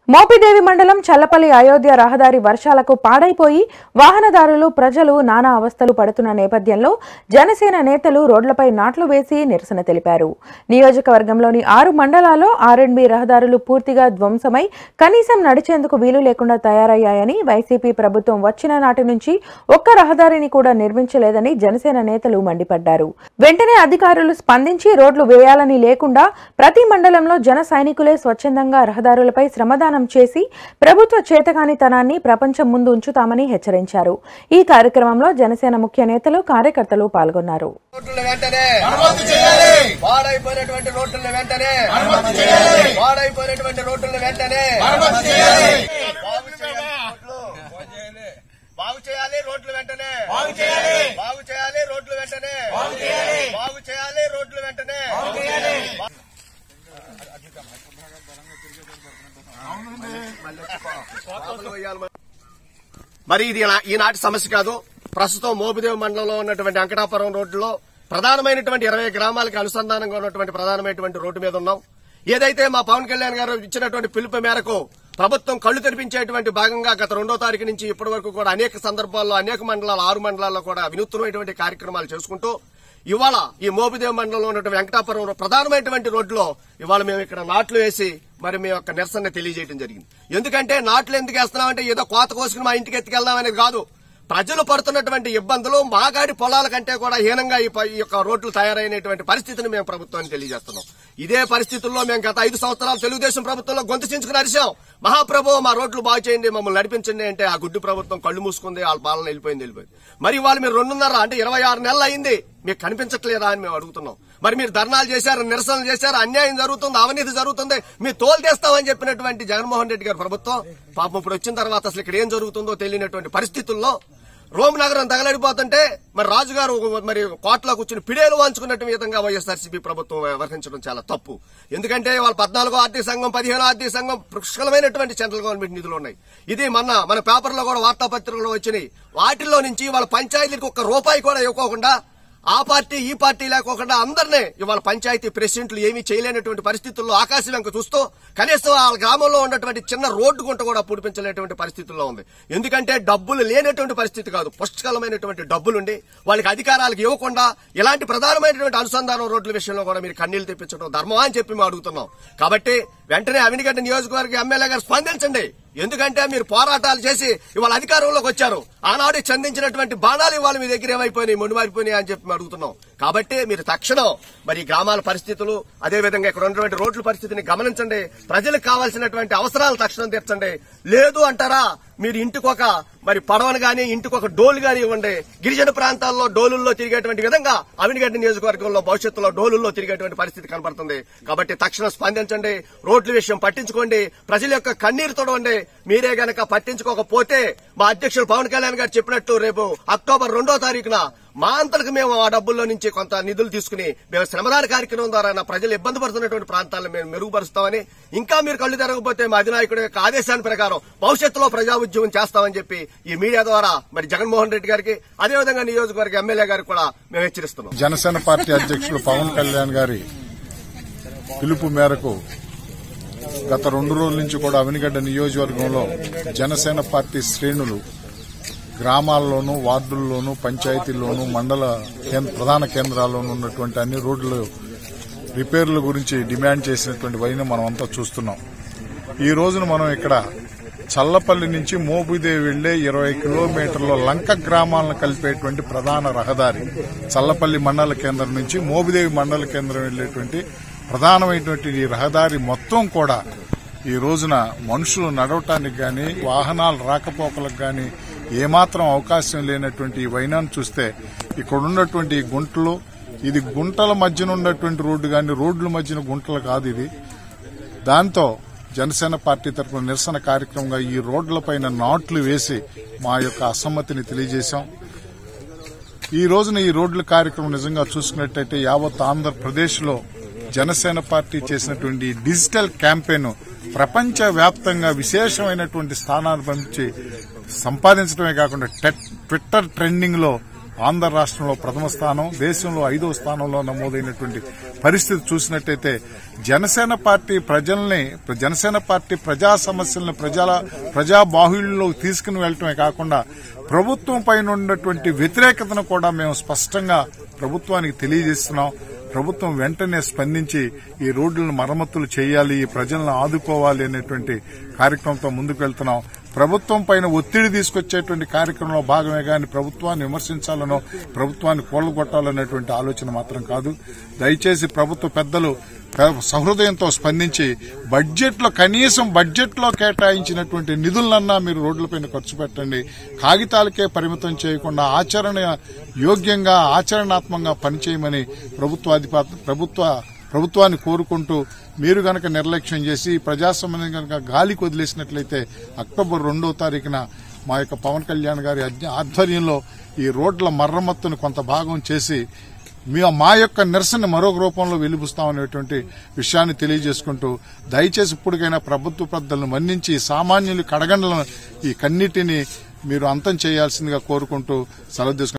మోపిదేవి మండలం చల్లపల్లి అయోధ్య రహదారి వర్షాలకు పాడైపోయి వాహనదారులు ప్రజలు నానా అవస్థలు పడుతున్న నేపథ్యంలో జనసేన నేతలు రోడ్లపై నాట్లు వేసి నిరసన తెలిపారు నియోజకవర్గంలోని ఆరు మండలాల్లో ఆర్ఎండ్బి రహదారులు పూర్తిగా ధ్వంసమై కనీసం నడిచేందుకు వీలు లేకుండా తయారయ్యాయని వైసీపీ ప్రభుత్వం వచ్చిన నాటి నుంచి ఒక్క రహదారిని కూడా నిర్మించలేదని జనసేన నేతలు మండిపడ్డారు వెంటనే అధికారులు స్పందించి రోడ్లు వేయాలని లేకుండా ప్రతి మండలంలో జన సైనికులే స్వచ్ఛందంగా రహదారులపై శ్రమదానం చేసి ప్రభుత్వ చేతకానితనాన్ని ప్రపంచం ముందు ఉంచుతామని హెచ్చరించారు ఈ కార్యక్రమంలో జనసేన ముఖ్య నేతలు కార్యకర్తలు పాల్గొన్నారు రోడ్లను వెంటనే అనుమతి చేయాలి పాడైపోయినటువంటి రోడ్లను వెంటనే అనుమతి చేయాలి పాడైపోయినటువంటి రోడ్లను వెంటనే అనుమతి చేయాలి బాగు చేయాలి రోడ్లు. బాగు చేయాలి రోడ్లు వెంటనే బాగు చేయాలి బాగు చేయాలి రోడ్లు వెంటనే బాగు చేయాలి బాగు చేయాలి రోడ్లు వెంటనే బాగు చేయాలి మరి ఇది నా- ఈనాటి సమస్య కాదు ప్రస్తుతం మోపిదేవి మండలంలో ఉన్నటువంటి వెంకటాపురం రోడ్డులో ప్రధానమైనటువంటి ఇరవై గ్రామాలకు అనుసంధానంగా ఉన్నటువంటి ప్రధానమైనటువంటి రోడ్డు మీద ఉన్నాం ఏదైతే మా పవన్ కళ్యాణ్ గారు ఇచ్చినటువంటి పిలుపు మేరకు ప్రభుత్వం కళ్లు తెరిపించేటువంటి భాగంగా గత రెండో తారీఖు నుంచి ఇప్పటి వరకు కూడా అనేక సందర్భాల్లో అనేక మండలాలు ఆరు మండలాల్లో కూడా వినూత్నమైనటువంటి కార్యక్రమాలు చేసుకుంటూ ఇవాళ ఈ మోపిదేవి మండలంలో ఉన్నటువంటి వెంకటాపురం రో- ప్రధానమైనటువంటి రోడ్లో ఇవాళ మేము ఇక్కడ నాట్లు వేసి మరి మీ యొక్క నిరసన తెలియజేయడం జరిగింది ఎందుకంటే నాట్లు ఎందుకు వేస్తున్నామంటే ఏదో కోత కోసుకుని మా ఇంటికి ఎత్తుకెళ్దాం అనేది కాదు ప్రజలు పడుతున్నటువంటి ఇబ్బందులు మాగాడి పొలాల కంటే కూడా హీనంగా ఈ ప- ఈ యొక్క రోడ్లు తయారైనటువంటి పరిస్థితిని మేము ప్రభుత్వానికి తెలియజేస్తున్నాం ఇదే పరిస్థితుల్లో మేము గత ఐదు సంవత్సరాలు తెలుగుదేశం ప్రభుత్వంలో గొంతు చించుకుని అరిశాం మహాప్రభు మా రోడ్లు బాగు చేయండి మమ్మల్ని నడిపించండి అంటే ఆ గుడ్డు ప్రభుత్వం కళ్ళు మూసుకుంది వాళ్ళ పాలన వెళ్ళిపోయింది వెళ్ళిపోయింది మరి వాళ్ళు మీరు రెండున్నర అంటే ఇరవై ఆరు నెలలు అయింది మీకు కనిపించట్లేదా అని మేము అడుగుతున్నాం మరి మీరు ధర్నాలు చేశారు నిరసనలు చేశారు అన్యాయం జరుగుతుంది అవినీతి జరుగుతుంది మీరు తోలు తెస్తామని చెప్పినటువంటి జగన్మోహన్ రెడ్డి గారి ప్రభుత్వం పాపం ఇప్పుడు వచ్చిన తర్వాత అసలు ఇక్కడ ఏం జరుగుతుందో తెలియనటువంటి పరిస్థితుల్లో రోమ్ నగరం తగలడిపోతుంటే మరి రాజుగారు మరి కోటలో కూర్చుని పిడేలు వాంచుకున్నట్టు విధంగా వైఎస్ఆర్సీపీ ప్రభుత్వం వ్యవహరించడం చాలా తప్పు ఎందుకంటే వాళ్ళ పద్నాలుగో ఆర్థిక సంఘం పదిహేను ఆర్థిక సంఘం పుష్కలమైనటువంటి సెంట్రల్ గవర్నమెంట్ నిధులు ఉన్నాయి ఇది మొన్న మన పేపర్లో కూడా వార్తాపత్రికలో వచ్చినాయి వాటిల్లో నుంచి వాళ్ళ పంచాయతీలకు ఒక్క రూపాయి కూడా ఇవ్వకోకుండా ఆ పార్టీ ఈ పార్టీ లేకోకుండా అందరినీ ఇవాళ పంచాయతీ ప్రెసిడెంట్లు ఏమీ చేయలేనటువంటి పరిస్థితుల్లో ఆకాశం వెంక చూస్తూ కనీసం వాళ్ళ గ్రామంలో ఉన్నటువంటి చిన్న రోడ్డు గుంట కూడా పూడిపించలేటువంటి పరిస్థితుల్లో ఉంది ఎందుకంటే డబ్బులు లేనటువంటి పరిస్థితి కాదు పుష్కలమైనటువంటి డబ్బులుండి వాళ్ళకి అధికారాలకు ఇవ్వకుండా ఇలాంటి ప్రధానమైనటువంటి అనుసంధానం రోడ్ల విషయంలో కూడా మీరు కన్నీళ్లు తెప్పించడం ధర్మమా అని చెప్పి మేము అడుగుతున్నాం కాబట్టి వెంటనే అవినిగడ్డ నియోజకవర్గ ఎమ్మెల్యే గారు స్పందించండి ఎందుకంటే మీరు పోరాటాలు చేసి ఇవాళ అధికారంలోకి వచ్చారు ఆనాడు చందించినటువంటి బాణాలు ఇవాళ మీ దగ్గర ఏమైపోయినాయి మొండిమారిపోయినాయి అని చెప్పి మేము అడుగుతున్నాం కాబట్టి మీరు తక్షణం మరి ఈ గ్రామాల పరిస్థితులు అదేవిధంగా ఇక్కడ ఉన్నటువంటి రోడ్ల పరిస్థితిని గమనించండి ప్రజలకు కావాల్సినటువంటి అవసరాలు తక్షణం తీర్చండి లేదు అంటారా మీరు ఇంటికొక మరి పడవను గాని ఇంటికొక డోలు గాని ఇవ్వండి గిరిజన ప్రాంతాల్లో డోలుల్లో తిరిగేటువంటి విధంగా అవినిగడ్డ నియోజకవర్గంలో భవిష్యత్తులో డోలుల్లో తిరిగేటువంటి పరిస్థితి కనబడుతుంది కాబట్టి తక్షణం స్పందించండి రోడ్ల విషయం పట్టించుకోండి ప్రజల యొక్క కన్నీరు తొడవండి మీరే గనక పట్టించుకోకపోతే మా అధ్యక్షుడు పవన్ కళ్యాణ్ గారు చెప్పినట్టు రేపు అక్టోబర్ రెండో తారీఖున మా అంతలకు మేము ఆ డబ్బుల్లో నుంచి కొంత నిధులు తీసుకుని మేము శ్రమదాన కార్యక్రమం ద్వారా నా ప్రజలు ఇబ్బంది పడుతున్నటువంటి ప్రాంతాలను మేము మెరుగుపరుస్తామని ఇంకా మీరు కళ్ళు తెరగకపోతే మా అధినాయకుడి యొక్క ఆదేశాల ప్రకారం భవిష్యత్తులో ప్రజా ఉద్యమం చేస్తామని చెప్పి ఈ మీడియా ద్వారా మరి జగన్మోహన్ రెడ్డి గారికి అదేవిధంగా నియోజకవర్గ ఎమ్మెల్యే గారికి కూడా మేము హెచ్చరిస్తున్నాం జనసేన పార్టీ అధ్యక్షులు పవన్ కళ్యాణ్ గారి పిలుపు మేరకు గత రెండు రోజుల నుంచి కూడా అవినిగడ్డ నియోజకవర్గంలో జనసేన పార్టీ శ్రేణులు గ్రామాల్లోనూ వార్డుల్లోనూ పంచాయతీల్లోనూ మండల కేంద్ర ప్రధాన కేంద్రాల్లోనూ ఉన్నటువంటి అన్ని రోడ్లు రిపేర్ల గురించి డిమాండ్ చేసినటువంటి వైన మనం అంతా చూస్తున్నాం ఈ రోజున మనం ఇక్కడ చల్లపల్లి నుంచి మోపుదేవి వెళ్లే ఇరవై కిలోమీటర్ల లంక గ్రామాలను కలిపేటువంటి ప్రధాన రహదారి చల్లపల్లి మండల కేంద్రం నుంచి మోపుదేవి మండల కేంద్రం వెళ్లేటువంటి ప్రధానమైనటువంటి ఈ రహదారి మొత్తం కూడా ఈ రోజున మనుషులు నడవటానికి గాని వాహనాలు రాకపోకలకు గాని ఏమాత్రం అవకాశం లేనటువంటి ఈ వైనాన్ని చూస్తే ఇక్కడ ఉన్నటువంటి ఈ గుంటలు ఇది గుంటల మధ్యన ఉన్నటువంటి రోడ్డు గాని రోడ్ల మధ్యన గుంటలు కాదు ఇది దాంతో జనసేన పార్టీ తరఫున నిరసన కార్యక్రమంగా ఈ రోడ్లపైన నాట్లు వేసి మా యొక్క అసమ్మతిని తెలియజేశాం ఈ రోజున ఈ రోడ్ల కార్యక్రమం నిజంగా చూసుకున్నట్టయితే యావత్ ఆంధ్రప్రదేశ్ లో జనసేన పార్టీ చేసినటువంటి డిజిటల్ క్యాంపెయిన్ ప్రపంచ వ్యాప్తంగా విశేషమైనటువంటి స్థానాన్ని పంపించి సంపాదించడమే కాకుండా టెట్- ట్విట్టర్ ట్రెండింగ్ లో ఆంధ్ర రాష్ట్రంలో ప్రథమ స్థానం దేశంలో ఐదో స్థానంలో నమోదైనటువంటి పరిస్థితి చూసినట్టయితే జనసేన పార్టీ ప్రజల్ని జనసేన పార్టీ ప్రజా సమస్యలను ప్రజల ప్రజా బాహుళ్యంలోకి తీసుకుని వెళ్ళటమే కాకుండా ప్రభుత్వం పైన ఉన్నటువంటి వ్యతిరేకతను కూడా మేము స్పష్టంగా ప్రభుత్వానికి తెలియజేస్తున్నాం ప్రభుత్వం వెంటనే స్పందించి ఈ రోడ్లను మరమ్మతులు చేయాలి ఈ ప్రజలను ఆదుకోవాలి అనేటువంటి కార్యక్రమంతో ముందుకు వెళ్తున్నాం ప్రభుత్వం పైన ఒత్తిడి తీసుకొచ్చేటువంటి కార్యక్రమంలో భాగమే గాని ప్రభుత్వాన్ని విమర్శించాలనో ప్రభుత్వాన్ని కూలగొట్టాలనేటువంటి ఆలోచన మాత్రం కాదు దయచేసి ప్రభుత్వ పెద్దలు ప్ర- సహృదయంతో స్పందించి బడ్జెట్ లో కనీసం బడ్జెట్ లో కేటాయించినటువంటి నిధులన్నా మీరు రోడ్లపైన ఖర్చు పెట్టండి కాగితాలకే పరిమితం చేయకుండా ఆచరణ యోగ్యంగా ఆచరణాత్మకంగా పనిచేయమని ప్రభుత్వాధిప ప్రభుత్వ ప్రభుత్వాన్ని కోరుకుంటూ మీరు గనక నిర్లక్ష్యం చేసి ప్రజాస్వామ్యం గనక గాలికి వదిలేసినట్లయితే అక్టోబర్ రెండో తారీఖున మా యొక్క పవన్ కళ్యాణ్ గారి అధ్య- ఆధ్వర్యంలో ఈ రోడ్ల మరమ్మతును కొంత భాగం చేసి మీ మా యొక్క నిరసన మరొక రూపంలో వెలిబుస్తామనేటువంటి విషయాన్ని తెలియజేసుకుంటూ దయచేసి ఇప్పటికైనా ప్రభుత్వ పెద్దలను మన్నించి సామాన్యులు కడగండ్లను ఈ కన్నిటిని మీరు అంతం చేయాల్సిందిగా కోరుకుంటూ సెలవు తీసుకుంటున్నాను.